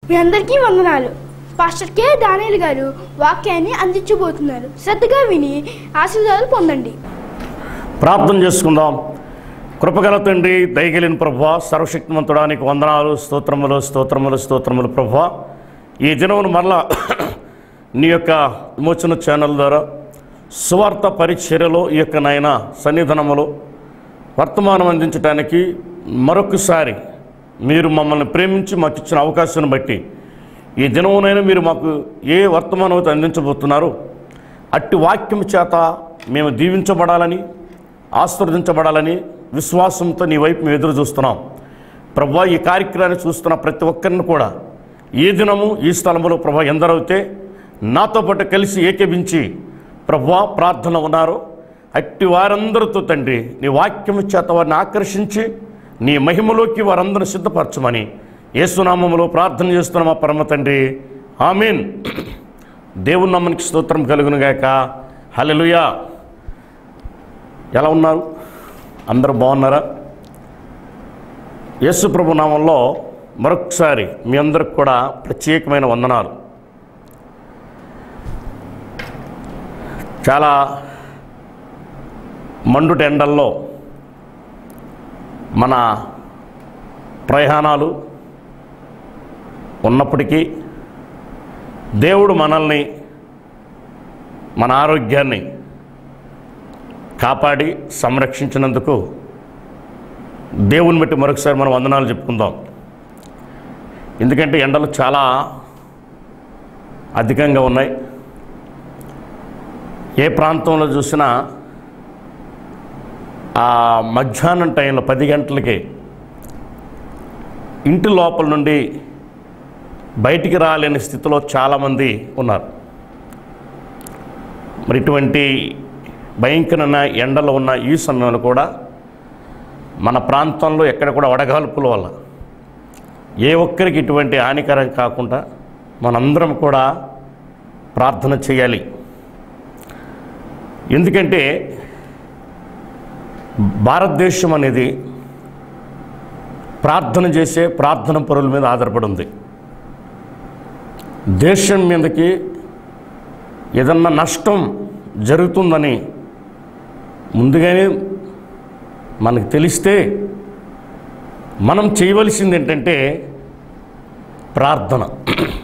మీ అందరికీ వందనాలు pastor K Daniel గారు వాక్యాన్ని అందించబోతున్నారు శ్రద్ధగా విని ఆశీర్వాదాలు పొందండి ప్రార్థన చేసుకుందాం కృపగల తండ్రి దయగలిన ప్రభు సర్వశక్తిమంతుడానికి వందనాలు స్తోత్రములు స్తోత్రములు స్తోత్రములు ప్రభు ఈ దినమును మరలా నీ యొక్క విమోచన ఛానల్ ద్వారా సువార్త పరిచర్యలో ఈ యొక్క నాయన సన్నిధానములు వర్తమానం అందించడానికి మరొకసారి మీరు మమ్మల్ని ప్రేమించి మాకు ఇచ్చిన అవకాశాన్ని బట్టి ఈ దినమునైనా మీరు మాకు ఏ వర్తమానం అయితే అందించబోతున్నారో అట్టి వాక్యం చేత మేము దీవించబడాలని ఆశీర్వదించబడాలని విశ్వాసంతో నీ వైపు మేము ఎదురు చూస్తున్నాం ప్రభా ఈ కార్యక్రమాన్ని చూస్తున్న ప్రతి ఒక్కరిని కూడా ఏ దినము ఈ స్థలంలో ప్రభా ఎందరైతే నాతో పాటు కలిసి ఏకీభించి ప్రభా ప్రార్థన ఉన్నారో అట్టి వారందరితో తండ్రి నీ వాక్యము చేత వారిని ఆకర్షించి నీ మహిమలోకి వారందరిని సిద్ధపరచమని యేసునామములో ప్రార్థన చేస్తున్న మా పరమ తండ్రి ఆమీన్ దేవుని నమ్మనికి స్తోత్రం కలుగును గాక హల్లెలూయా ఎలా ఉన్నారు అందరూ బాగున్నారా యేసు ప్రభు నామంలో మరొకసారి మీ అందరికి కూడా ప్రత్యేకమైన వందనాలు చాలా మండుట ఎండల్లో మన ప్రయాణాలు ఉన్నప్పటికీ దేవుడు మనల్ని మన ఆరోగ్యాన్ని కాపాడి సంరక్షించినందుకు దేవుని బట్టి మరొకసారి మనం వందనాలు చెప్పుకుందాం ఎందుకంటే ఎండలు చాలా అధికంగా ఉన్నాయి ఏ ప్రాంతంలో చూసినా ఆ మధ్యాహ్నం టైంలో పది గంటలకి ఇంటి లోపల నుండి బయటికి రాలేని స్థితిలో చాలామంది ఉన్నారు మరి ఇటువంటి భయంకరమైన ఎండలో ఉన్న ఈ సమయంలో కూడా మన ప్రాంతంలో ఎక్కడ కూడా వడగాల్పుల వల్ల ఏ ఒక్కరికి ఇటువంటి హానికరం కాకుండా మనందరం కూడా ప్రార్థన చేయాలి ఎందుకంటే భారతదేశం అనేది ప్రార్థన చేసే ప్రార్థన పరుల మీద ఆధారపడి ఉంది దేశం మీదకి ఏదన్నా నష్టం జరుగుతుందని ముందుగానే మనకు తెలిస్తే మనం చేయవలసింది ఏంటంటే ప్రార్థన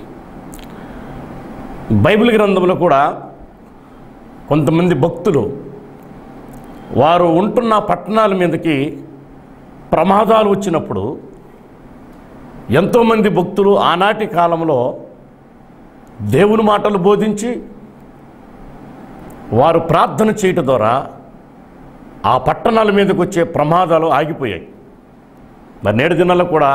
బైబిల్ గ్రంథంలో కూడా కొంతమంది భక్తులు వారు ఉంటున్న పట్టణాల మీదకి ప్రమాదాలు వచ్చినప్పుడు ఎంతోమంది భక్తులు ఆనాటి కాలంలో దేవుని మాటలు బోధించి వారు ప్రార్థన చేయటం ద్వారా ఆ పట్టణాల మీదకి వచ్చే ప్రమాదాలు ఆగిపోయాయి మరి నేడు దినాల్లో కూడా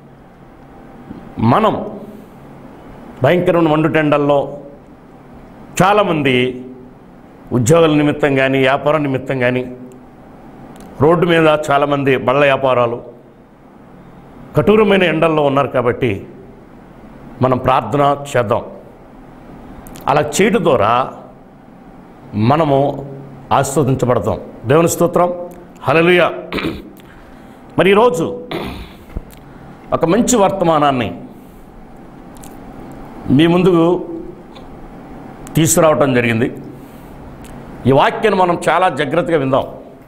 మనం భయంకరమైన మండుటెండల్లో చాలామంది ఉద్యోగాల నిమిత్తం కానీ వ్యాపారం నిమిత్తం కానీ రోడ్డు మీద చాలామంది బళ్ళ వ్యాపారాలు కఠోరమైన ఎండల్లో ఉన్నారు కాబట్టి మనం ప్రార్థన చేద్దాం అలా చేయడం ద్వారా మనము ఆస్వాదించబడతాం దేవుని స్తోత్రం హలలుయ మరి ఈరోజు ఒక మంచి వర్తమానాన్ని మీ ముందుకు తీసుకురావటం జరిగింది ఈ వాక్యాన్ని మనం చాలా జాగ్రత్తగా విందాం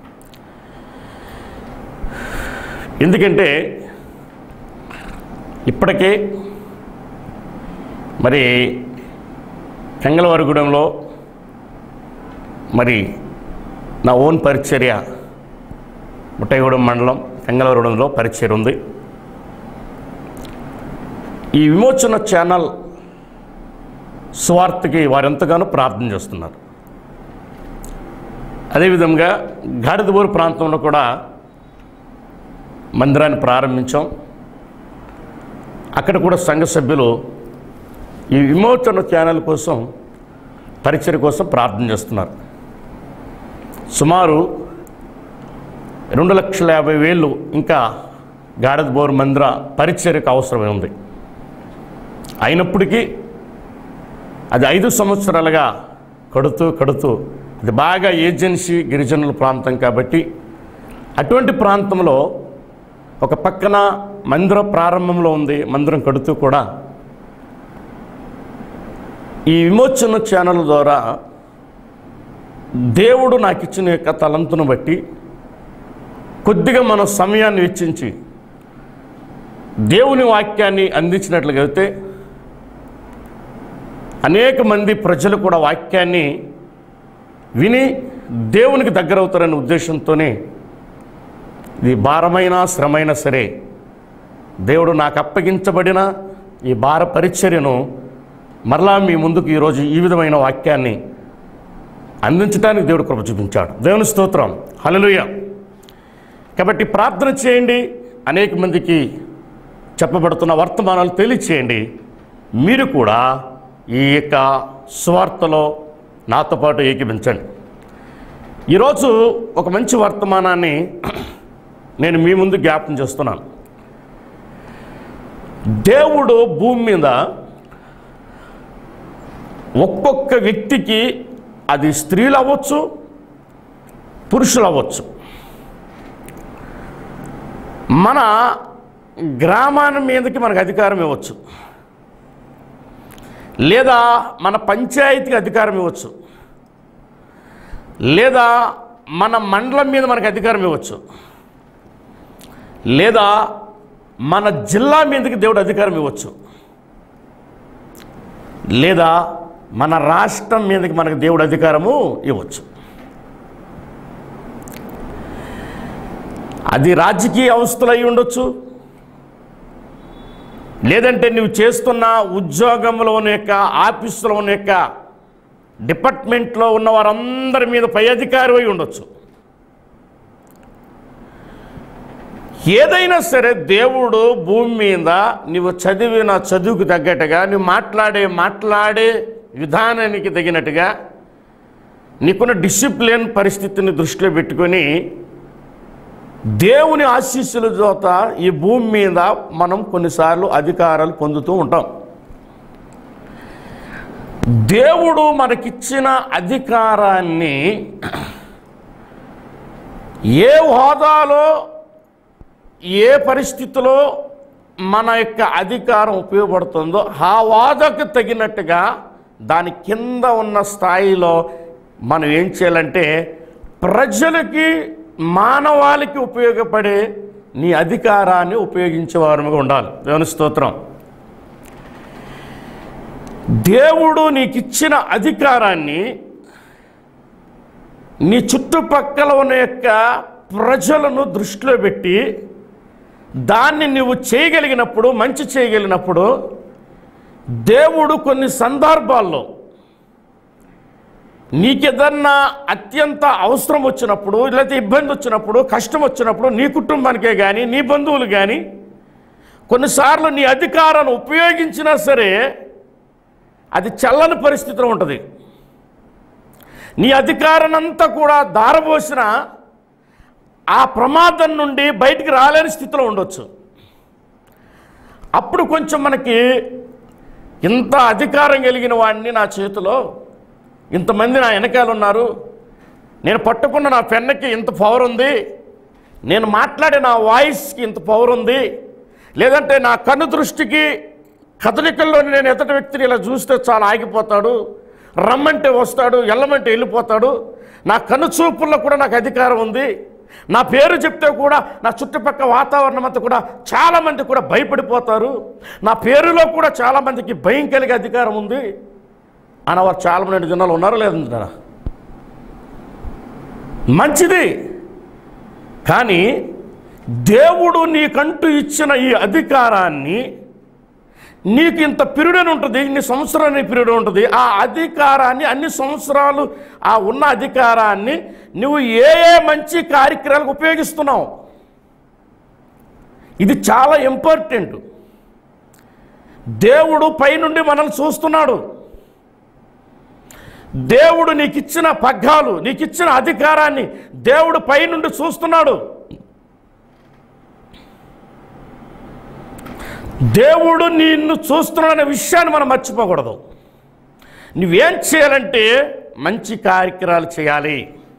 ఎందుకంటే ఇప్పటికే మరి కంగళవారిగూడెంలో మరి నా ఓన్ పరిచర్య ముట్టగూడెం మండలం కంగళవారిగూడెంలో పరిచర్య ఉంది ఈ విమోచన ఛానల్ స్వార్థకి వారెంతగానో ప్రార్థన చేస్తున్నారు అదేవిధంగా గాడిదబూరు ప్రాంతంలో కూడా మందిరాన్ని ప్రారంభించాం అక్కడ కూడా సంఘ సభ్యులు ఈ విమోచన ఛానల్ కోసం పరిచయ కోసం ప్రార్థన చేస్తున్నారు సుమారు రెండు లక్షల యాభై వేలు ఇంకా గాడిదబోరు మందిర పరిచర్యకు అవసరమై ఉంది అయినప్పటికీ అది ఐదు సంవత్సరాలుగా కడుతూ కడుతూ అది బాగా ఏజెన్సీ గిరిజనుల ప్రాంతం కాబట్టి అటువంటి ప్రాంతంలో ఒక పక్కన మందిర ప్రారంభంలో ఉంది మందిరం కడుతూ కూడా ఈ విమోచన ఛానల్ ద్వారా దేవుడు నాకు ఇచ్చిన యొక్క తలంతును బట్టి కొద్దిగా మన సమయాన్ని వెచ్చించి దేవుని వాక్యాన్ని అందించినట్లుగా అయితే అనేక మంది ప్రజలు కూడా వాక్యాన్ని విని దేవునికి దగ్గరవుతారనే ఉద్దేశంతోనే ఇది భారమైన శ్రమైనా సరే దేవుడు నాకు అప్పగించబడిన ఈ భార పరిచర్యను మరలా మీ ముందుకు ఈరోజు ఈ విధమైన వాక్యాన్ని అందించడానికి దేవుడు కృప చూపించాడు దేవుని స్తోత్రం హల్లెలూయ కాబట్టి ప్రార్థన చేయండి అనేక మందికి చెప్పబడుతున్న వర్తమానాలు తెలియచేయండి మీరు కూడా ఈ యొక్క స్వార్థలో నాతో పాటు ఏకీపించండి ఈరోజు ఒక మంచి వర్తమానాన్ని నేను మీ ముందు జ్ఞాపకం చేస్తున్నాను దేవుడు భూమి మీద ఒక్కొక్క వ్యక్తికి అది స్త్రీలు అవ్వచ్చు పురుషులు అవ్వచ్చు మన గ్రామాన్ని మీదకి మనకు అధికారం ఇవ్వచ్చు లేదా మన పంచాయతీకి అధికారం ఇవ్వచ్చు లేదా మన మండలం మీద మనకు అధికారం ఇవ్వచ్చు లేదా మన జిల్లా మీదకి దేవుడు అధికారం ఇవ్వచ్చు లేదా మన రాష్ట్రం మీదకి మనకు దేవుడు అధికారము ఇవ్వచ్చు అది రాజకీయ అవస్థలు అయి ఉండొచ్చు లేదంటే నువ్వు చేస్తున్న ఉద్యోగంలో ఉన్న యొక్క ఆఫీసులో ఉన్న యొక్క డిపార్ట్మెంట్లో ఉన్న వారందరి మీద పై అధికారి అయి ఉండొచ్చు ఏదైనా సరే దేవుడు భూమి మీద నువ్వు చదివిన చదువుకు తగ్గట్టుగా నువ్వు మాట్లాడే మాట్లాడే విధానానికి తగినట్టుగా నీకున్న డిసిప్లిన్ పరిస్థితిని దృష్టిలో పెట్టుకొని దేవుని ఆశీస్సుల జోత ఈ భూమి మీద మనం కొన్నిసార్లు అధికారాలు పొందుతూ ఉంటాం దేవుడు మనకిచ్చిన అధికారాన్ని ఏ హోదాలో ఏ పరిస్థితిలో మన యొక్క అధికారం ఉపయోగపడుతుందో ఆ వాదకు తగినట్టుగా దాని కింద ఉన్న స్థాయిలో మనం ఏం చేయాలంటే ప్రజలకి మానవాళికి ఉపయోగపడే నీ అధికారాన్ని ఉపయోగించేవారుగా ఉండాలి దేవుని స్తోత్రం దేవుడు నీకు ఇచ్చిన అధికారాన్ని నీ చుట్టుపక్కల ఉన్న యొక్క ప్రజలను దృష్టిలో పెట్టి దాన్ని నువ్వు చేయగలిగినప్పుడు మంచి చేయగలిగినప్పుడు దేవుడు కొన్ని సందర్భాల్లో నీకేదన్నా అత్యంత అవసరం వచ్చినప్పుడు లేకపోతే ఇబ్బంది వచ్చినప్పుడు కష్టం వచ్చినప్పుడు నీ కుటుంబానికే కానీ నీ బంధువులు కానీ కొన్నిసార్లు నీ అధికారాన్ని ఉపయోగించినా సరే అది చల్లని పరిస్థితిలో ఉంటుంది నీ అధికారం అంతా కూడా దారబోసిన ఆ ప్రమాదం నుండి బయటికి రాలేని స్థితిలో ఉండొచ్చు అప్పుడు కొంచెం మనకి ఇంత అధికారం కలిగిన వాడిని నా చేతిలో ఇంతమంది నా వెనకాల ఉన్నారు నేను పట్టుకున్న నా పెన్నకి ఇంత పవర్ ఉంది నేను మాట్లాడే నా వాయిస్కి ఇంత పవర్ ఉంది లేదంటే నా కన్ను దృష్టికి కదలికల్లో నేను ఎతటి వ్యక్తిని ఇలా చూస్తే చాలా ఆగిపోతాడు రమ్మంటే వస్తాడు వెళ్ళమంటే వెళ్ళిపోతాడు నా కన్ను చూపుల్లో కూడా నాకు అధికారం ఉంది నా పేరు చెప్తే కూడా నా చుట్టుపక్కల వాతావరణం అంతా కూడా చాలామంది కూడా భయపడిపోతారు నా పేరులో కూడా చాలామందికి భయం కలిగే అధికారం ఉంది అనేవారు చాలామంది జనాలు ఉన్నారో లేదంటారా మంచిది కానీ దేవుడు నీకంటూ ఇచ్చిన ఈ అధికారాన్ని నీకు ఇంత పీరియడ్ అని ఉంటుంది ఇన్ని సంవత్సరాలు పీరియడ్ ఉంటుంది ఆ అధికారాన్ని అన్ని సంవత్సరాలు ఆ ఉన్న అధికారాన్ని నువ్వు ఏ ఏ మంచి కార్యక్రమాలకు ఉపయోగిస్తున్నావు ఇది చాలా ఇంపార్టెంట్ దేవుడు పైనుండి మనల్ని చూస్తున్నాడు దేవుడు నీకు ఇచ్చిన పగ్గాలు నీకు ఇచ్చిన అధికారాన్ని దేవుడు పైనుండి చూస్తున్నాడు దేవుడు నిన్ను చూస్తున్నాడనే విషయాన్ని మనం మర్చిపోకూడదు నువ్వేం చేయాలంటే మంచి కార్యక్రమాలు చేయాలి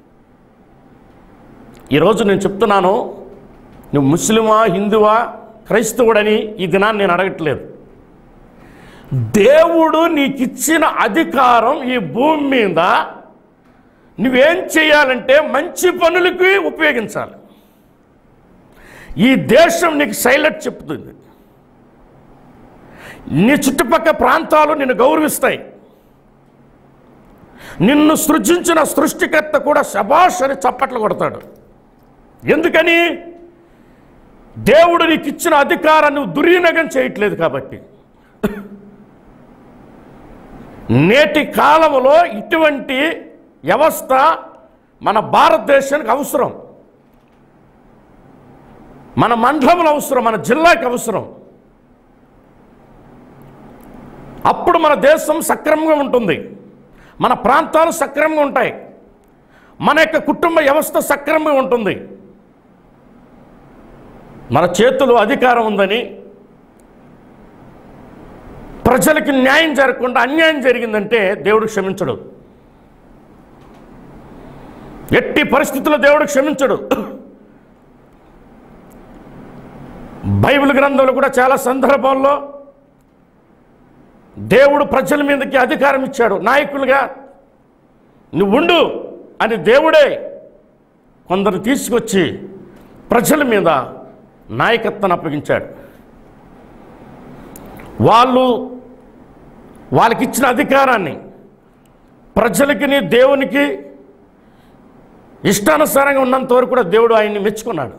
ఈరోజు నేను చెప్తున్నాను నువ్వు ముస్లిమా హిందువా క్రైస్తవుడని ఈ దినాన్ని నేను అడగట్లేదు దేవుడు నీకు ఇచ్చిన అధికారం ఈ భూమి మీద నువ్వేం చేయాలంటే మంచి పనులకి ఉపయోగించాలి ఈ దేశం నీకు సైలెంట్ చెప్తుంది నీ చుట్టుపక్కల ప్రాంతాలు నిన్ను గౌరవిస్తాయి నిన్ను సృజించిన సృష్టికర్త కూడా శబాష్ అని చప్పట్లు కొడతాడు ఎందుకని దేవుడు నీకు ఇచ్చిన అధికారాన్ని నువ్వు దుర్వినియోగం చేయట్లేదు కాబట్టి నేటి కాలంలో ఇటువంటి వ్యవస్థ మన భారతదేశానికి అవసరం మన మండలంలో అవసరం మన జిల్లాకి అవసరం అప్పుడు మన దేశం సక్రమంగా ఉంటుంది మన ప్రాంతాలు సక్రమంగా ఉంటాయి మన యొక్క కుటుంబ వ్యవస్థ సక్రమంగా ఉంటుంది మన చేతులు అధికారం ఉందని ప్రజలకి న్యాయం జరగకుండా అన్యాయం జరిగిందంటే దేవుడు క్షమించడు ఎట్టి పరిస్థితుల్లో దేవుడు క్షమించడు బైబిల్ గ్రంథంలో కూడా చాలా సందర్భాల్లో దేవుడు ప్రజల మీదకి అధికారం ఇచ్చాడు నాయకులుగా నువ్వు ఉండు అని దేవుడే కొందరు తీసుకొచ్చి ప్రజల మీద నాయకత్వాన్ని అప్పగించాడు వాళ్ళు వాళ్ళకి ఇచ్చిన అధికారాన్ని ప్రజలకి నీ దేవునికి ఇష్టానుసారంగా ఉన్నంత వరకు కూడా దేవుడు ఆయన్ని మెచ్చుకున్నాడు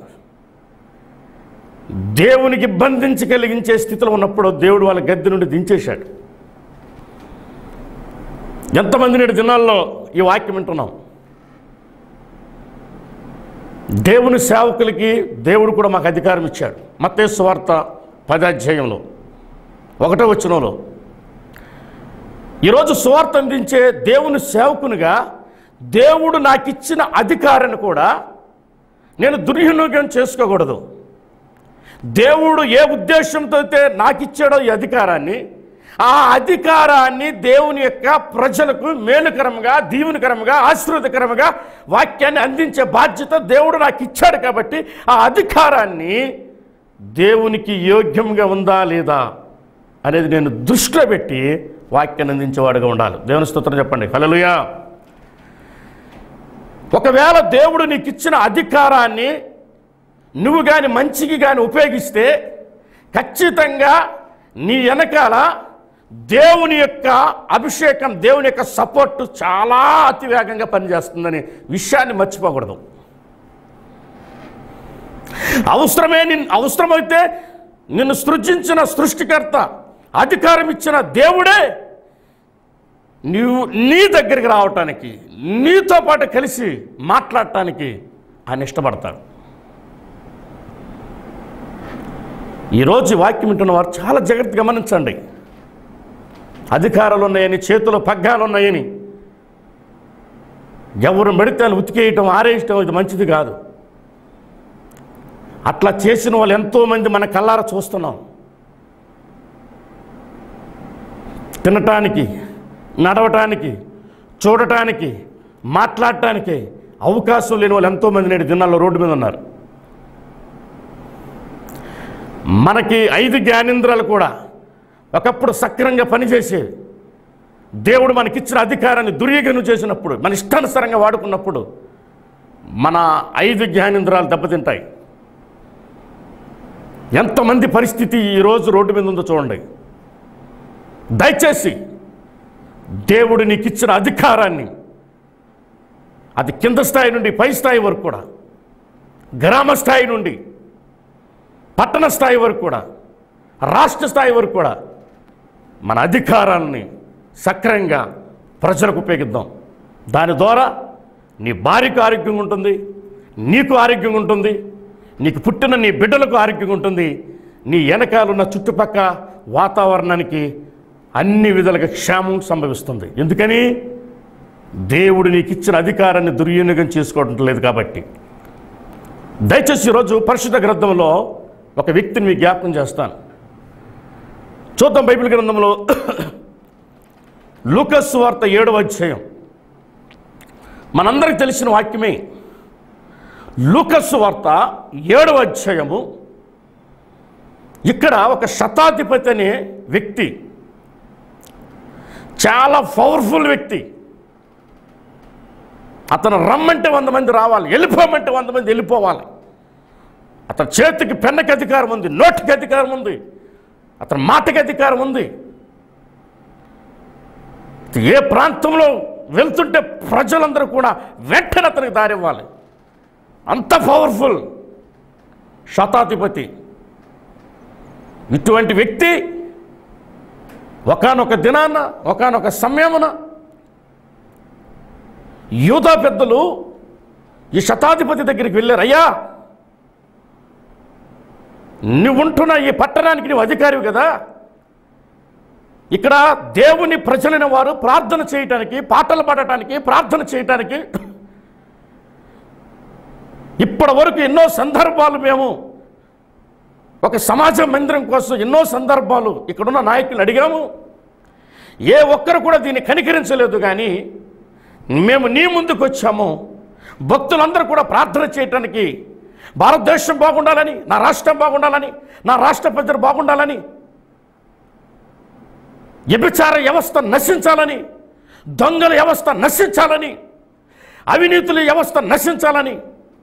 దేవునికి ఇబ్బందించి కలిగించే స్థితిలో ఉన్నప్పుడు దేవుడు వాళ్ళ గద్దె నుండి దించేశాడు ఎంతమంది నేడు దినాల్లో ఈ వాక్యం వింటున్నాం దేవుని సేవకులకి దేవుడు కూడా మాకు అధికారం ఇచ్చాడు మత్తేసు వార్త పదాధ్యాయంలో ఒకటో వచనంలో ఈరోజు సువార్త అందించే దేవుని సేవకునిగా దేవుడు నాకు ఇచ్చిన అధికారాన్ని కూడా నేను దుర్వినియోగం చేసుకోకూడదు దేవుడు ఏ ఉద్దేశంతో అయితే నాకు ఇచ్చాడో ఈ అధికారాన్ని ఆ అధికారాన్ని దేవుని యొక్క ప్రజలకు మేలుకరంగా దీవునికరంగా ఆశీర్వదకరంగా వాక్యాన్ని అందించే బాధ్యత దేవుడు నాకు ఇచ్చాడు కాబట్టి ఆ అధికారాన్ని దేవునికి యోగ్యంగా ఉందా లేదా అనేది నేను దృష్టిలో పెట్టి వాక్యాన్ని అందించేవాడుగా ఉండాలి దేవుని స్తోత్రం చెప్పండి హల్లెలూయా ఒకవేళ దేవుడు నీకు ఇచ్చిన అధికారాన్ని నువ్వు కానీ మంచికి కానీ ఉపయోగిస్తే ఖచ్చితంగా నీ వెనకాల దేవుని యొక్క అభిషేకం దేవుని యొక్క సపోర్ట్ చాలా అతివేగంగా పనిచేస్తుందని విషయాన్ని మర్చిపోకూడదు అవసరమే నిన్ అవసరమైతే నిన్ను సృజించిన సృష్టికర్త అధికారం ఇచ్చిన దేవుడే నీవు నీ దగ్గరికి రావటానికి నీతో పాటు కలిసి మాట్లాడటానికి ఆయన ఇష్టపడతాడు ఈరోజు ఈ వాక్యం వింటున్న వారు చాలా జాగ్రత్త గమనించండి అధికారాలు ఉన్నాయని చేతిలో పగ్గాలు ఉన్నాయని ఎవరు మెడితే ఉతికేయటం ఆరేయటం ఇది మంచిది కాదు అట్లా చేసిన వాళ్ళు ఎంతోమంది మన కల్లార చూస్తున్నాం తినటానికి నడవటానికి చూడటానికి మాట్లాడటానికి అవకాశం లేని వాళ్ళు ఎంతోమంది నేడు దినాల్లో రోడ్డు మీద ఉన్నారు మనకి ఐదు జ్ఞానేంద్రాలు కూడా ఒకప్పుడు సక్రంగా పనిచేసేవి దేవుడు మనకిచ్చిన అధికారాన్ని దుర్యోగం చేసినప్పుడు మన ఇష్టానుసారంగా వాడుకున్నప్పుడు మన ఐదు జ్ఞానేంద్రాలు దెబ్బతింటాయి ఎంతమంది పరిస్థితి ఈరోజు రోడ్డు మీద ఉందో చూడండి దయచేసి దేవుడు నీకు ఇచ్చిన అధికారాన్ని అది కింద స్థాయి నుండి పై స్థాయి వరకు కూడా గ్రామ స్థాయి నుండి పట్టణ స్థాయి వరకు కూడా రాష్ట్ర స్థాయి వరకు కూడా మన అధికారాన్ని సక్రమంగా ప్రజలకు ఉపయోగిద్దాం దాని ద్వారా నీ భార్యకు ఆరోగ్యంగా ఉంటుంది నీకు ఆరోగ్యంగా ఉంటుంది నీకు పుట్టిన నీ బిడ్డలకు ఆరోగ్యంగా ఉంటుంది నీ వెనకాలన్న చుట్టుపక్క వాతావరణానికి అన్ని విధాలుగా క్షేమం సంభవిస్తుంది ఎందుకని దేవుడు నీకు ఇచ్చిన అధికారాన్ని దుర్వినియోగం చేసుకోవడం లేదు కాబట్టి దయచేసి ఈరోజు పరిశుద్ధ గ్రంథంలో ఒక వ్యక్తిని మీకు జ్ఞాపకం చేస్తాను చూద్దాం బైబిల్ గ్రంథంలో లూకస్ వార్త ఏడవ అధ్యాయం మనందరికి తెలిసిన వాక్యమే లూకస్ వార్త ఏడవ అధ్యాయము ఇక్కడ ఒక శతాధిపతి అనే వ్యక్తి చాలా పవర్ఫుల్ వ్యక్తి అతను రమ్మంటే వంద మంది రావాలి వెళ్ళిపోమంటే వంద మంది వెళ్ళిపోవాలి అతని చేతికి పెన్నకి అధికారం ఉంది నోటికి అధికారం ఉంది అతని మాటకి అధికారం ఉంది ఏ ప్రాంతంలో వెళ్తుంటే ప్రజలందరూ కూడా వెంటనే అతనికి దారి ఇవ్వాలి అంత పవర్ఫుల్ శతాధిపతి ఇటువంటి వ్యక్తి ఒకనొక దినాన ఒకనొక సమయమున యూదా పెద్దలు ఈ శతాధిపతి దగ్గరికి వెళ్ళారు అయ్యా నువ్వుంటున్న ఈ పట్టణానికి నువ్వు అధికారివి కదా ఇక్కడ దేవుని ప్రజలైన వారు ప్రార్థన చేయటానికి పాటలు పాడటానికి ప్రార్థన చేయటానికి ఇప్పటి వరకు ఎన్నో సందర్భాలు మేము ఒక సమాజ మందిరం కోసం ఎన్నో సందర్భాలు ఇక్కడున్న నాయకులు అడిగాము ఏ ఒక్కరు కూడా దీన్ని కనికరించలేదు కానీ మేము నీ ముందుకు వచ్చాము భక్తులందరూ కూడా ప్రార్థన చేయటానికి భారతదేశం బాగుండాలని నా రాష్ట్రం బాగుండాలని నా రాష్ట్ర ప్రజలు బాగుండాలని వ్యభిచార వ్యవస్థ నశించాలని దొంగల వ్యవస్థ నశించాలని అవినీతుల వ్యవస్థ నశించాలని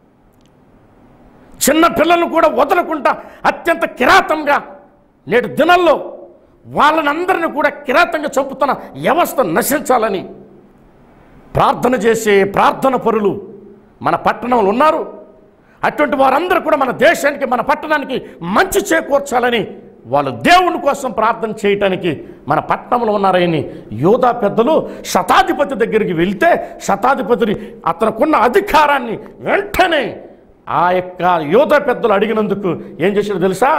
చిన్న పిల్లలను కూడా వదలకుండా అత్యంత కిరాతంగా నేటి దినాల్లో వాళ్ళని అందరిని కూడా కిరాతంగా చంపుతున్న వ్యవస్థ నశించాలని ప్రార్థన చేసే ప్రార్థన పరులు మన పట్టణంలో ఉన్నారు అటువంటి వారందరూ కూడా మన దేశానికి మన పట్టణానికి మంచి చేకూర్చాలని వాళ్ళు దేవుని కోసం ప్రార్థన చేయటానికి మన పట్టణంలో ఉన్నారని యోధా పెద్దలు శతాధిపతి దగ్గరికి వెళ్తే శతాధిపతిని అతనుకున్న అధికారాన్ని వెంటనే ఆ యొక్క యోధా పెద్దలు అడిగినందుకు ఏం చేశాడు తెలుసా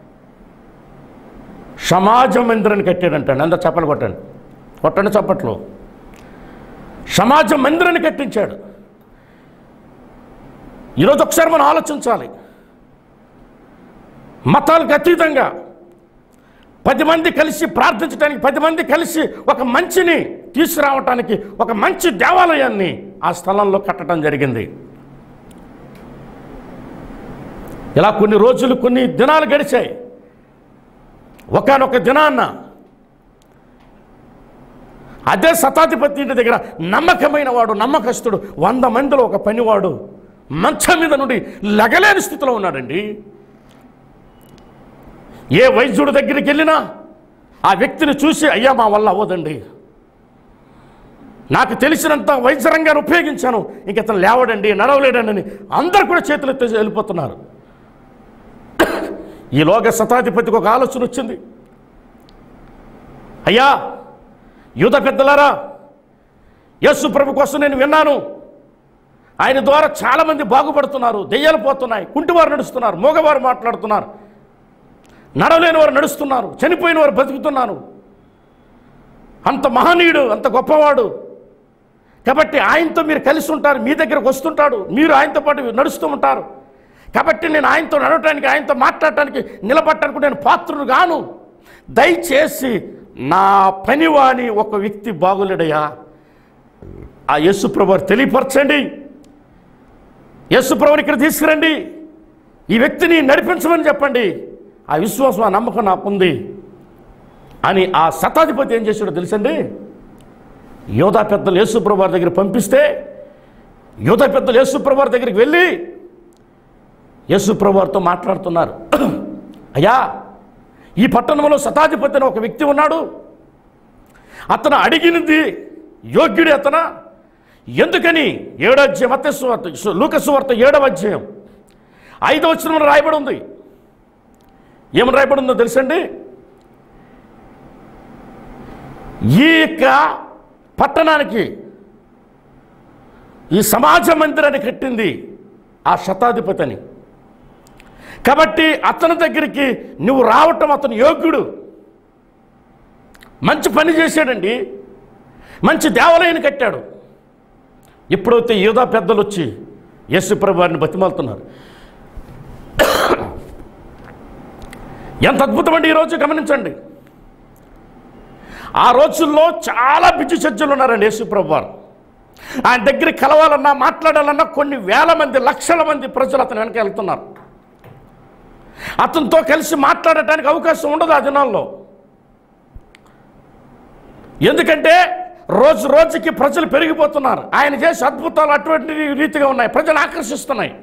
సమాజ మందిరాన్ని కట్టాడంటాడు అందరు చప్పలు కొట్టండి కొట్టండి చప్పట్లు సమాజ మందిరాన్ని కట్టించాడు ఈరోజు ఒకసారి మనం ఆలోచించాలి మతాలకు అతీతంగా పది మంది కలిసి ప్రార్థించడానికి పది మంది కలిసి ఒక మంచిని తీసుకురావటానికి ఒక మంచి దేవాలయాన్ని ఆ స్థలంలో కట్టడం జరిగింది ఇలా కొన్ని రోజులు కొన్ని దినాలు గడిచాయి ఒకనొక దినాన్న అదే శతాధిపతి ఇంటి దగ్గర నమ్మకమైన వాడు నమ్మకస్తుడు వంద మందిలో ఒక పనివాడు మంచం మీద నుండి లగలేని స్థితిలో ఉన్నాడండి ఏ వైద్యుడి దగ్గరికి వెళ్ళినా ఆ వ్యక్తిని చూసి అయ్యా మా వల్ల అవ్వదండి నాకు తెలిసినంత వైద్య రంగాన్ని ఉపయోగించాను ఇంక ఇతను లేవడండి నడవలేడండి అని అందరు కూడా చేతులు ఎత్తేసి వెళ్ళిపోతున్నారు ఈలోగా శతాధిపతికి ఒక ఆలోచన వచ్చింది అయ్యా యూద పెద్దలారా యేసు ప్రభు కోసం నేను విన్నాను ఆయన ద్వారా చాలామంది బాగుపడుతున్నారు దెయ్యాలు పోతున్నాయి కుంటివారు నడుస్తున్నారు మూగవారు మాట్లాడుతున్నారు నడవలేని వారు నడుస్తున్నారు చనిపోయిన వారు బతుకుతున్నారు అంత మహనీయుడు అంత గొప్పవాడు కాబట్టి ఆయనతో మీరు కలిసి ఉంటారు మీ దగ్గరకు వస్తుంటాడు మీరు ఆయనతో పాటు నడుస్తూ ఉంటారు కాబట్టి నేను ఆయనతో నడవటానికి ఆయనతో మాట్లాడటానికి నిలబడటానికి నేను పాత్రుడు గాను దయచేసి నా పనివాని ఒక వ్యక్తి బాగులేడయ్యా ఆ యేసుప్రభు వారు తెలియపరచండి యేసుప్రభుని ఇక్కడ తీసుకురండి ఈ వ్యక్తిని నడిపించమని చెప్పండి ఆ విశ్వాసం ఆ నమ్మకం నాకుంది అని ఆ శతాధిపతి ఏం చేశాడో తెలుసండి యోధా పెద్దలు యేసుప్రభు వారి దగ్గర పంపిస్తే యోధా పెద్దలు యేసుప్రభు వారి దగ్గరికి వెళ్ళి యేసుప్రభు వారితో మాట్లాడుతున్నారు అయ్యా ఈ పట్టణంలో శతాధిపతి అని ఒక వ్యక్తి ఉన్నాడు అతను అడిగినది యోగ్యుడి అతన ఎందుకని ఏడో అధ్యాయం మత్స్వార్త లూకసువార్త ఏడవ అధ్యాయం ఐదవ వచనం రాయబడి ఉంది ఏమని రాయబడి ఉందో తెలుసండి ఈ యొక్క పట్టణానికి ఈ సమాజ మందిరాన్ని కట్టింది ఆ శతాధిపతి అని కాబట్టి అతని దగ్గరికి నువ్వు రావటం అతను యోగ్యుడు మంచి పని చేశాడండి మంచి దేవాలయాన్ని కట్టాడు ఎప్పుడైతే యోధా పెద్దలు వచ్చి యేసుప్రభు వారిని బతిమాలుతున్నారు ఎంత అద్భుతం అండి ఈరోజు గమనించండి ఆ రోజుల్లో చాలా బిజీ సజ్జలు ఉన్నారండి యేసుప్రభు వారు ఆయన దగ్గర కలవాలన్నా మాట్లాడాలన్నా కొన్ని వేల మంది లక్షల మంది ప్రజలు అతని వెనక వెళ్తున్నారు అతనితో కలిసి మాట్లాడటానికి అవకాశం ఉండదు ఆ దినాల్లో ఎందుకంటే రోజు రోజుకి ప్రజలు పెరిగిపోతున్నారు ఆయన చేసే అద్భుతాలు అటువంటి రీతిగా ఉన్నాయి ప్రజలు ఆకర్షిస్తున్నాయి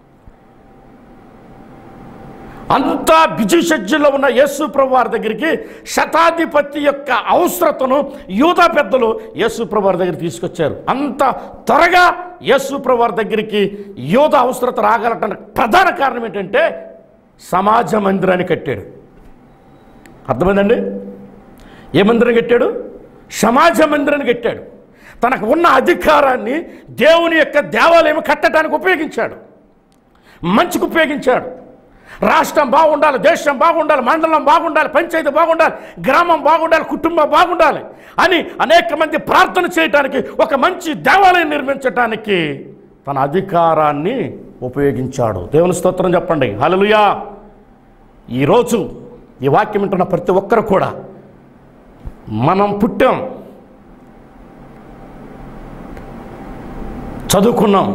అంత బిజీ షెడ్యూల్లో ఉన్న యేసు ప్రభు వారి దగ్గరికి శతాధిపతి యొక్క అవసరతను యూదా పెద్దలు యేసు ప్రభు వారి దగ్గర తీసుకొచ్చారు అంత త్వరగా యేసు ప్రభు వారి దగ్గరికి యూద అవసరత రాగలటానికి ప్రధాన కారణం ఏంటంటే సమాజ మందిరాన్ని కట్టాడు అర్థమైందండి ఏ మందిరం కట్టాడు సమాజ మందిరాన్ని కట్టాడు తనకు ఉన్న అధికారాన్ని దేవుని యొక్క దేవాలయం కట్టడానికి ఉపయోగించాడు మంచికి ఉపయోగించాడు రాష్ట్రం బాగుండాలి దేశం బాగుండాలి మండలం బాగుండాలి పంచాయతీ బాగుండాలి గ్రామం బాగుండాలి కుటుంబం బాగుండాలి అని అనేక మంది ప్రార్థన చేయటానికి ఒక మంచి దేవాలయం నిర్మించటానికి తన అధికారాన్ని ఉపయోగించాడు దేవుని స్తోత్రం చెప్పండి హల్లెలూయా ఈరోజు ఈ వాక్యం వింటున్న ప్రతి ఒక్కరు కూడా మనం పుట్టాం చదువుకున్నాం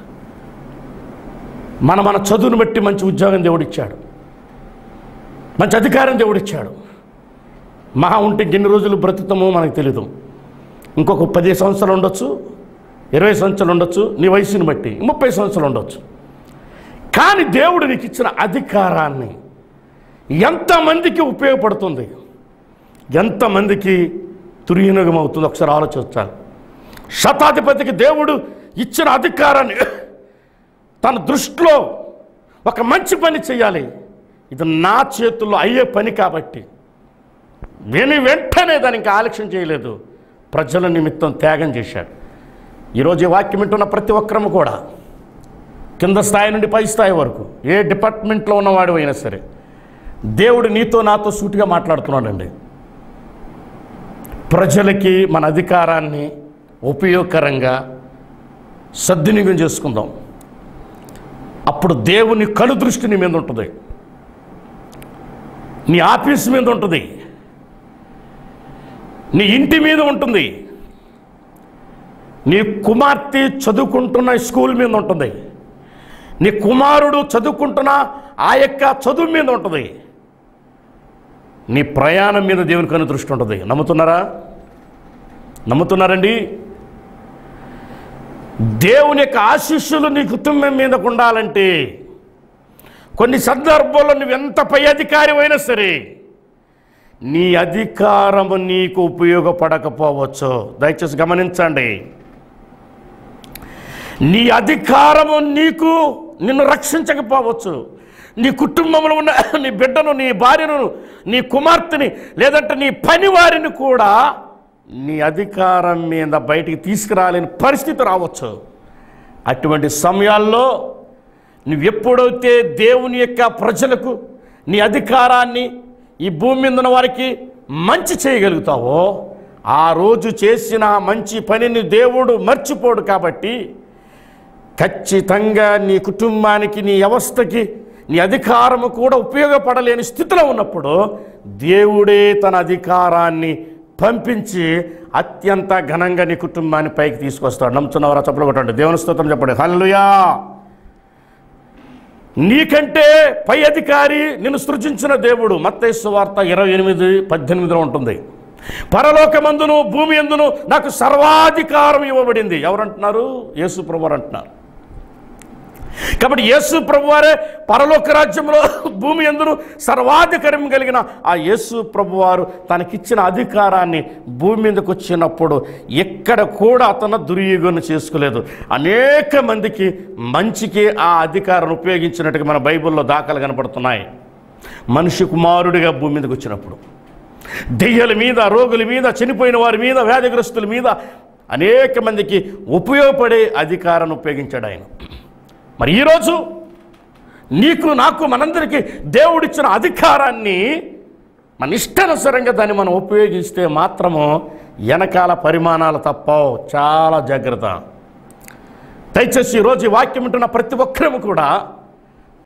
మన మన చదువును బట్టి మంచి ఉద్యోగం దేవుడిచ్చాడు మంచి అధికారం దేవుడిచ్చాడు మహా ఉంటే ఎన్ని రోజులు బ్రతుకుతామో మనకు తెలీదు ఇంకొక పది సంవత్సరాలు ఉండొచ్చు ఇరవై సంవత్సరాలు ఉండొచ్చు నీ వయసుని బట్టి ముప్పై సంవత్సరాలు ఉండొచ్చు కానీ దేవుడు నీకు ఇచ్చిన అధికారాన్ని ఎంతమందికి ఉపయోగపడుతుంది ఎంతమందికి దుర్వినియోగం అవుతుంది ఒకసారి ఆలోచించాలి శతాధిపతికి దేవుడు ఇచ్చిన అధికారాన్ని తన దృష్టిలో ఒక మంచి పని చేయాలి ఇది నా చేతుల్లో అయ్యే పని కాబట్టి విని వెంటనే దానికి ఆలక్ష్యం చేయలేదు ప్రజల నిమిత్తం త్యాగం చేశాడు ఈరోజు ఈ వాక్యం వింటున్న ప్రతి ఒక్కరము కూడా కింద స్థాయి నుండి పై స్థాయి వరకు ఏ డిపార్ట్మెంట్లో ఉన్నవాడు అయినా సరే దేవుడు నీతో నాతో సూటిగా మాట్లాడుతున్నాడండి ప్రజలకి మన అధికారాన్ని ఉపయోగకరంగా సద్వినియోగం చేసుకుందాం అప్పుడు దేవుని కను దృష్టి నీ మీద ఉంటుంది నీ ఆఫీస్ మీద ఉంటుంది నీ ఇంటి మీద ఉంటుంది నీ కుమార్తె చదువుకుంటున్న స్కూల్ మీద ఉంటుంది నీ కుమారుడు చదువుకుంటున్న ఆ యొక్క చదువు మీద ఉంటుంది నీ ప్రయాణం మీద దేవుని కను దృష్టి ఉంటుంది నమ్ముతున్నారా నమ్ముతున్నారండి దేవుని యొక్క ఆశీస్సులు నీ కుటుంబం మీదకు ఉండాలంటే కొన్ని సందర్భాల్లో నువ్వు ఎంత పై అధికారి అయినా సరే నీ అధికారము నీకు ఉపయోగపడకపోవచ్చు దయచేసి గమనించండి నీ అధికారము నీకు నిన్ను రక్షించకపోవచ్చు నీ కుటుంబంలో ఉన్న నీ బిడ్డను నీ భార్యను నీ కుమార్తెని లేదంటే నీ పని వారిని కూడా నీ అధికారం మీద బయటికి తీసుకురాలేని పరిస్థితి రావచ్చు అటువంటి సమయాల్లో నువ్వు ఎప్పుడైతే దేవుని యొక్క ప్రజలకు నీ అధికారాన్ని ఈ భూమి మీద ఉన్న వారికి మంచి చేయగలుగుతావో ఆ రోజు చేసిన మంచి పనిని దేవుడు మర్చిపోడు కాబట్టి ఖచ్చితంగా నీ కుటుంబానికి నీ వ్యవస్థకి నీ అధికారము కూడా ఉపయోగపడలేని స్థితిలో ఉన్నప్పుడు దేవుడే తన అధికారాన్ని పంపించి అత్యంత ఘనంగా నీ కుటుంబాన్ని పైకి తీసుకొస్తాడు నమ్ముతున్నవారా చప్పలు కొట్టండి దేవుని స్తోత్రం చెప్పండి హల్లుయా నీకంటే పై అధికారి నిన్ను సృజించిన దేవుడు మత్తైసు వార్త ఇరవై ఎనిమిది పద్దెనిమిదిలో ఉంటుంది పరలోకమందును భూమి ఎందును నాకు సర్వాధికారం ఇవ్వబడింది ఎవరంటున్నారు యేసు ప్రభు అంటున్నారు కాబట్టి యేసు ప్రభు వారే పరలోక రాజ్యంలో భూమి ఎందును సర్వాధికారం కలిగిన ఆ యేసు ప్రభు వారు తనకిచ్చిన అధికారాన్ని భూమి మీదకి వచ్చినప్పుడు ఎక్కడ కూడా అతను దుర్యోగం చేసుకోలేదు అనేక మందికి మంచికి ఆ అధికారం ఉపయోగించినట్టుగా మన బైబిల్లో దాఖలు కనపడుతున్నాయి మనిషి కుమారుడిగా భూమి మీదకి వచ్చినప్పుడు దెయ్యాల మీద రోగుల మీద చనిపోయిన వారి మీద వ్యాధిగ్రస్తుల మీద అనేక మందికి ఉపయోగపడే అధికారాన్ని ఉపయోగించాడు ఆయన మరి ఈరోజు నీకు నాకు మనందరికీ దేవుడిచ్చిన అధికారాన్ని మన ఇష్టానుసారంగా దాన్ని మనం ఉపయోగిస్తే మాత్రము వెనకాల పరిమాణాలు తప్పవు చాలా జాగ్రత్త దయచేసి ఈరోజు ఈ వాక్యం ఉంటున్న ప్రతి ఒక్కరము కూడా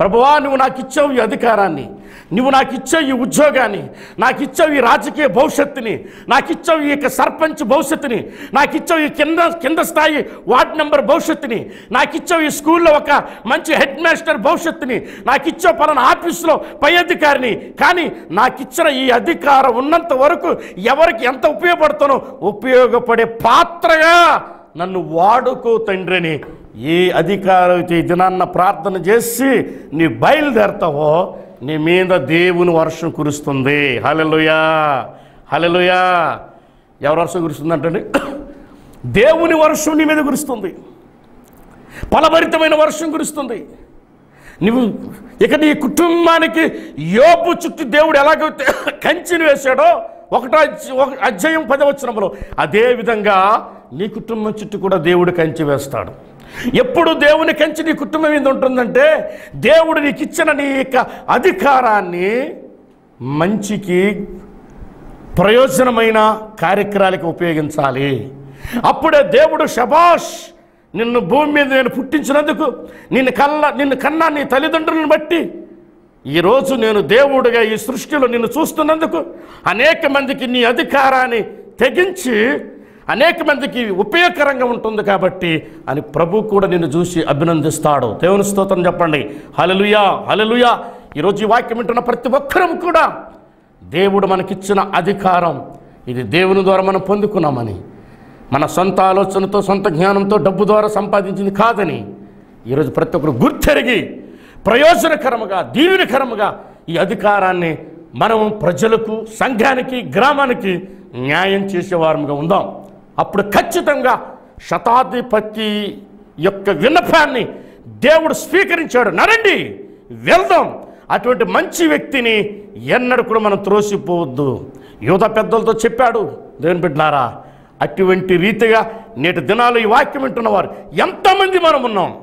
ప్రభువా నువ్వు నాకు ఇచ్చావు ఈ అధికారాన్ని నువ్వు నాకు ఇచ్చావు ఈ ఉద్యోగాన్ని నాకు ఇచ్చావు ఈ రాజకీయ భవిష్యత్తుని నాకు ఇచ్చావు ఈ యొక్క సర్పంచ్ భవిష్యత్తుని నాకు ఇచ్చావు ఈ కింద కింద స్థాయి వార్డ్ నెంబర్ భవిష్యత్తుని నాకు ఇచ్చావు ఈ స్కూల్లో ఒక మంచి హెడ్ మాస్టర్ భవిష్యత్తుని నాకు ఇచ్చావు పలానా ఆఫీసులో పై అధికారిని కానీ నాకు ఇచ్చిన ఈ అధికారం ఉన్నంత వరకు ఎవరికి ఎంత ఉపయోగపడుతానో ఉపయోగపడే పాత్రగా నన్ను వాడుకో తండ్రిని ఏ అధికారం అయితే ఈ దినాన్న ప్రార్థన చేసి నీ బయలుదేరతావో నీ మీద దేవుని వర్షం కురుస్తుంది హలలుయా హలలుయా ఎవరు వర్షం కురుస్తుంది అంటే దేవుని వర్షం నీ మీద కురుస్తుంది ఫలభరితమైన వర్షం కురుస్తుంది నువ్వు ఇక నీ కుటుంబానికి యోపు చుట్టూ దేవుడు ఎలాగైతే కంచెని వేశాడో ఒకటో అధ్య- ఒక అధ్యాయం పదవచనంలో అదే విధంగా నీ కుటుంబం చుట్టూ కూడా దేవుడు కంచి వేస్తాడు ఎప్పుడు దేవుని కంచి నీ కుటుంబం మీద ఉంటుందంటే దేవుడు నీకు ఇచ్చిన నీ యొక్క అధికారాన్ని మంచికి ప్రయోజనమైన కార్యక్రమాలకు ఉపయోగించాలి అప్పుడే దేవుడు శబాష్ నిన్ను భూమి మీద నేను పుట్టించినందుకు నిన్ను కల్ల నిన్ను కన్నా నీ తల్లిదండ్రులను బట్టి ఈరోజు నేను దేవుడిగా ఈ సృష్టిలో నిన్ను చూస్తున్నందుకు అనేక మందికి నీ అధికారాన్ని తెగించి అనేక మందికి ఉపయోగకరంగా ఉంటుంది కాబట్టి అని ప్రభు కూడా నిన్ను చూసి అభినందిస్తాడు దేవుని స్తోత్రం చెప్పండి హలలుయా హలలుయా ఈరోజు ఈ వాక్యం వింటున్న ప్రతి ఒక్కరం కూడా దేవుడు మనకిచ్చిన అధికారం ఇది దేవుని ద్వారా మనం పొందుకున్నామని మన సొంత ఆలోచనతో సొంత జ్ఞానంతో డబ్బు ద్వారా సంపాదించింది కాదని ఈరోజు ప్రతి ఒక్కరు గుర్తెరిగి ప్రయోజనకరముగా దీవెనకరముగా ఈ అధికారాన్ని మనం ప్రజలకు సంఘానికి గ్రామానికి న్యాయం చేసేవారముగా ఉందాం అప్పుడు ఖచ్చితంగా శతాధిపతి యొక్క విన్నపాన్ని దేవుడు స్వీకరించాడు నరండి వెళ్దాం అటువంటి మంచి వ్యక్తిని ఎన్నడూ కూడా మనం త్రోసిపోవద్దు యువత పెద్దలతో చెప్పాడు దేవుని బిడ్డారా అటువంటి రీతిగా నేటి దినాలు ఈ వాక్యం వింటున్నవారు ఎంతమంది మనం ఉన్నాం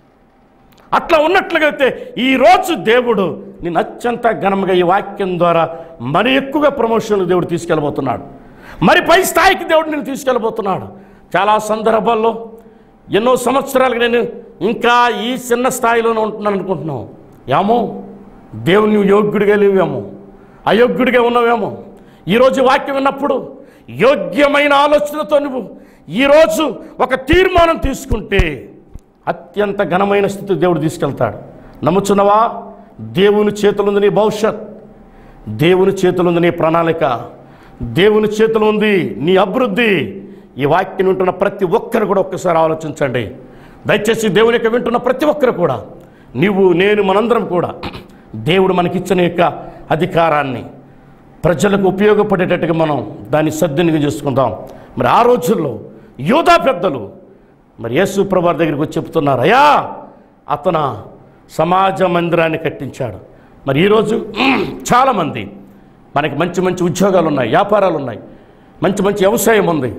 అట్లా ఉన్నట్లుగా అయితే ఈరోజు దేవుడు నేను అత్యంత ఘనంగా ఈ వాక్యం ద్వారా మరి ఎక్కువగా ప్రమోషన్లు దేవుడు తీసుకెళ్ళబోతున్నాడు మరి పై స్థాయికి దేవుడు నేను తీసుకెళ్ళబోతున్నాడు చాలా సందర్భాల్లో ఎన్నో సంవత్సరాలుగా నేను ఇంకా ఈ చిన్న స్థాయిలోనే ఉంటున్నాను అనుకుంటున్నావు ఏమో దేవుని నువ్వు యోగ్యుడిగా లేవేమో అయోగ్యుడిగా ఉన్నావేమో ఈరోజు వాక్యం విన్నప్పుడు యోగ్యమైన ఆలోచనతో నువ్వు ఈరోజు ఒక తీర్మానం తీసుకుంటే అత్యంత ఘనమైన స్థితి దేవుడు తీసుకెళ్తాడు నమ్ముచున్నవా దేవుని చేతులు ఉంది నీ భవిష్యత్ దేవుని చేతులు ఉంది నీ ప్రణాళిక దేవుని చేతులు ఉంది నీ అభివృద్ధి ఈ వాక్యం వింటున్న ప్రతి ఒక్కరు కూడా ఒక్కసారి ఆలోచించండి దయచేసి దేవుని యొక్క వింటున్న ప్రతి ఒక్కరు కూడా నీవు నేను మనందరం కూడా దేవుడు మనకిచ్చిన యొక్క అధికారాన్ని ప్రజలకు ఉపయోగపడేటట్టుగా మనం దాన్ని సద్వినియోగం చేసుకుందాం మరి ఆ రోజుల్లో యోధా పెద్దలు మరి యేసు ప్రభు దగ్గరికి వచ్చి చెప్తున్నారు అయ్యా అతను సమాజ మందిరాన్ని కట్టించాడు మరి ఈరోజు చాలామంది మనకి మంచి మంచి ఉద్యోగాలు ఉన్నాయి వ్యాపారాలు ఉన్నాయి మంచి మంచి వ్యవసాయం ఉంది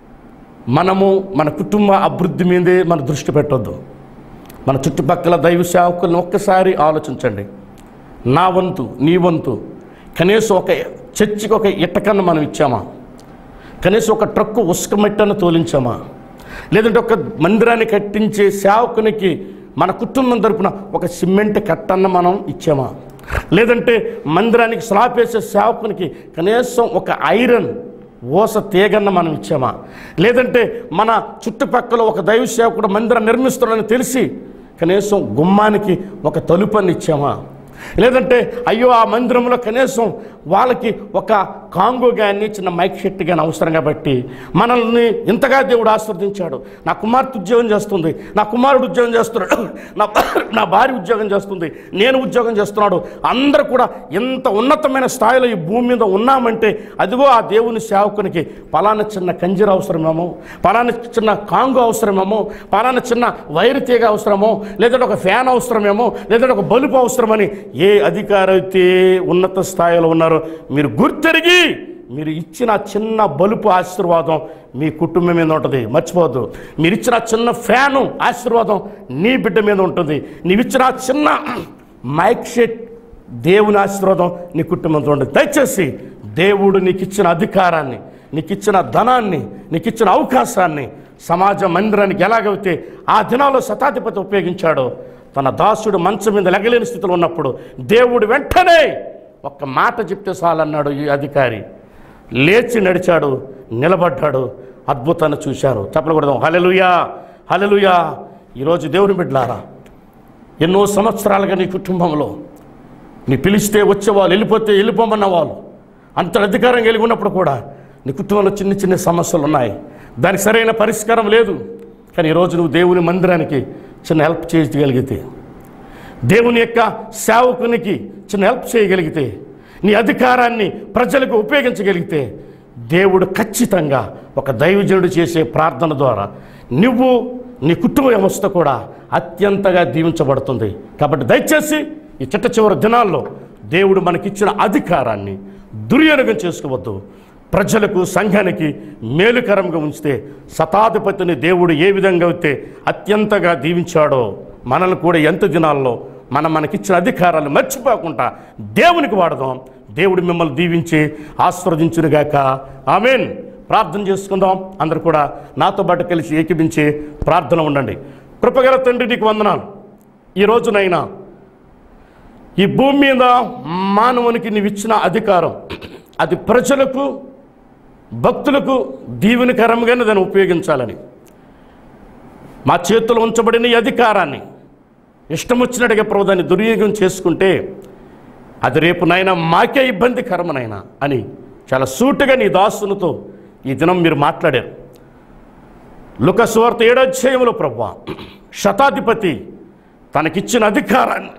మనము మన కుటుంబ అభివృద్ధి మీదే మన దృష్టి పెట్టొద్దు మన చుట్టుపక్కల దైవ సేవకులను ఒక్కసారి ఆలోచించండి నా వంతు నీ వంతు కనీసం ఒక చర్చికి ఒక ఇట్టకన్ను మనం ఇచ్చామా కనీసం ఒక ట్రక్కు ఉసుక మట్టను తోలించామా లేదంటే ఒక మందిరాన్ని కట్టించే సేవకునికి మన కుటుంబం తరపున ఒక సిమెంట్ కట్టన్న మనం ఇచ్చామా లేదంటే మందిరానికి స్లాబ్ వేసే సేవకునికి కనీసం ఒక ఐరన్ ఓస తీగన్న మనం ఇచ్చామా లేదంటే మన చుట్టుపక్కల ఒక దైవ సేవకుడు మందిరం నిర్మిస్తున్నాడని తెలిసి కనీసం గుమ్మానికి ఒక తలుపని ఇచ్చామా లేదంటే అయ్యో ఆ మందిరంలో కనీసం వాళ్ళకి ఒక కాంగో కానీ చిన్న మైక్ షెట్ కానీ అవసరం కాబట్టి మనల్ని ఇంతగా దేవుడు ఆస్వాదించాడు నా కుమార్తె ఉద్యోగం చేస్తుంది నా కుమారుడు ఉద్యోగం చేస్తున్నాడు నా నా భార్య ఉద్యోగం చేస్తుంది నేను ఉద్యోగం చేస్తున్నాడు అందరూ కూడా ఇంత ఉన్నతమైన స్థాయిలో ఈ భూమి మీద ఉన్నామంటే అదిగో ఆ దేవుని సేవకునికి పలానా చిన్న కంజీర అవసరమేమో పలానా చిన్న కాంగో అవసరమేమో పలానా చిన్న వైరు తీగ అవసరమో లేదంటే ఒక ఫ్యాన్ అవసరమేమో లేదంటే ఒక బలుపు అవసరమని ఏ అధికారి అయితే ఉన్నత స్థాయిలో ఉన్నారో మీరు గుర్తెరిగి మీరు ఇచ్చిన ఆ చిన్న బలుపు ఆశీర్వాదం మీ కుటుంబం మీద ఉంటుంది మర్చిపోవద్దు మీరు ఇచ్చిన ఆ చిన్న ఫ్యాను ఆశీర్వాదం నీ బిడ్డ మీద ఉంటుంది నీవు ఇచ్చిన ఆ చిన్న మైక్ షెట్ దేవుని ఆశీర్వాదం నీ కుటుంబంతో ఉంటుంది దయచేసి దేవుడు నీకు ఇచ్చిన అధికారాన్ని నీకు ఇచ్చిన ధనాన్ని నీకు ఇచ్చిన అవకాశాన్ని సమాజ మందిరానికి ఎలాగైతే ఆ దినాల్లో శతాధిపతి ఉపయోగించాడో తన దాసుడు మంచం మీద లెగలేని స్థితిలో ఉన్నప్పుడు దేవుడు వెంటనే ఒక్క మాట చెప్తే చాలన్నాడు ఈ అధికారి లేచి నడిచాడు నిలబడ్డాడు అద్భుతాన్ని చూశారు చెప్పకూడదు హలెలుయా హలెలుయా ఈరోజు దేవుని బిడ్డలారా ఎన్నో సంవత్సరాలుగా నీ కుటుంబంలో నీ పిలిస్తే వచ్చేవాళ్ళు వెళ్ళిపోతే వెళ్ళిపోమన్న వాళ్ళు అంత అధికారం కలిగి ఉన్నప్పుడు కూడా నీ కుటుంబంలో చిన్న చిన్న సమస్యలు ఉన్నాయి దానికి సరైన పరిష్కారం లేదు కానీ ఈరోజు నువ్వు దేవుని మందిరానికి చిన్న హెల్ప్ చేయగలిగితే దేవుని యొక్క సేవకునికి చిన్న హెల్ప్ చేయగలిగితే నీ అధికారాన్ని ప్రజలకు ఉపయోగించగలిగితే దేవుడు ఖచ్చితంగా ఒక దైవజనుడు చేసే ప్రార్థన ద్వారా నువ్వు నీ కుటుంబ వ్యవస్థ కూడా అత్యంతగా దీవించబడుతుంది కాబట్టి దయచేసి ఈ చిట్ట చివరి దినాల్లో దేవుడు మనకిచ్చిన అధికారాన్ని దుర్వినియోగం చేసుకోవద్దు ప్రజలకు సంఘానికి మేలుకరంగా ఉంచితే శతాధిపతిని దేవుడు ఏ విధంగా అయితే అత్యంతగా దీవించాడో మనల్ని కూడా ఎంత దినాల్లో మనం మనకిచ్చిన అధికారాలు మర్చిపోకుండా దేవునికి వాడదాం దేవుడు మిమ్మల్ని దీవించి ఆస్వాదించునుగాక ఆమెన్ ప్రార్థన చేసుకుందాం అందరు కూడా నాతో పాటు కలిసి ఏకీభించి ప్రార్థన ఉండండి కృపగల తండ్రి నీకు వందనాలు ఈ రోజునైనా ఈ భూమి మీద మానవునికి నీవు ఇచ్చిన అధికారం అది ప్రజలకు భక్తులకు దీవెనకరంగానే దాన్ని ఉపయోగించాలని మా చేతిలో ఉంచబడిన ఈ అధికారాన్ని ఇష్టం వచ్చినట్టుగా ప్రభు దాన్ని దుర్వినియోగం చేసుకుంటే అది రేపు నాయన మాకే ఇబ్బందికరమనైనా అని చాలా సూటుగా నీ దాసునితో ఈ దినం మీరు మాట్లాడారు లుకస్వార్త ఏడాధ్యాయంలో ప్రభు శతాధిపతి తనకిచ్చిన అధికారాన్ని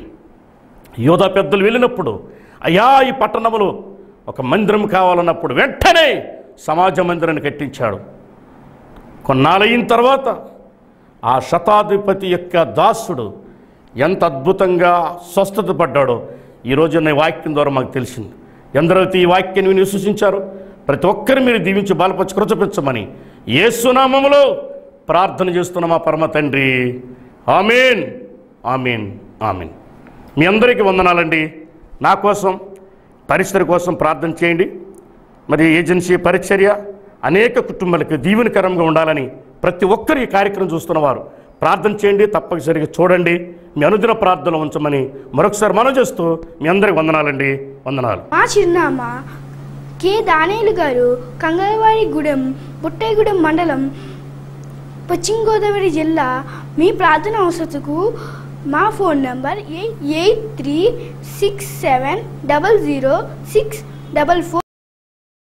యోధా పెద్దలు వెళ్ళినప్పుడు అయ్యా ఈ పట్టణంలో ఒక మందిరం కావాలన్నప్పుడు వెంటనే సమాజ మందిరాన్ని కట్టించాడు కొన్నాళ్ళయిన తర్వాత ఆ శతాధిపతి యొక్క దాసుడు ఎంత అద్భుతంగా స్వస్థత పడ్డాడో ఈరోజు నా వాక్యం ద్వారా మాకు తెలిసింది ఎందరైతే ఈ వాక్యాన్ని విని విశ్వసించారు ప్రతి ఒక్కరు మీరు దీవించి బలపరిచి కృతపించమని ఏసునామములో ప్రార్థన చేస్తున్న మా పరమ తండ్రి ఆమెన్ ఆమెన్ ఆమెన్ మీ అందరికీ వందనాలండి నా కోసం పరిసర కోసం ప్రార్థన చేయండి మరి ఏజెన్సీ పరిచర్య అనేక కుటుంబాలకు దీవెనకరంగా ఉండాలని ప్రతి ఒక్కరు ఈ కార్యక్రమం చూస్తున్నవారు ప్రార్థన చేయండి తప్పనిసరిగా చూడండి మీ అనుదిన ప్రార్థన ఉంచమని మరొకసారి మనం చేస్తూ మీ అందరికి వందనాలండి వందనాలు మా చిరునామా కె దానేలు గారు కంగళవాడిగూడెం బుట్టైగూడెం మండలం పశ్చిమ గోదావరి జిల్లా మీ ప్రార్థన అవసరతకు మా phone number eight three six seven double zero six double four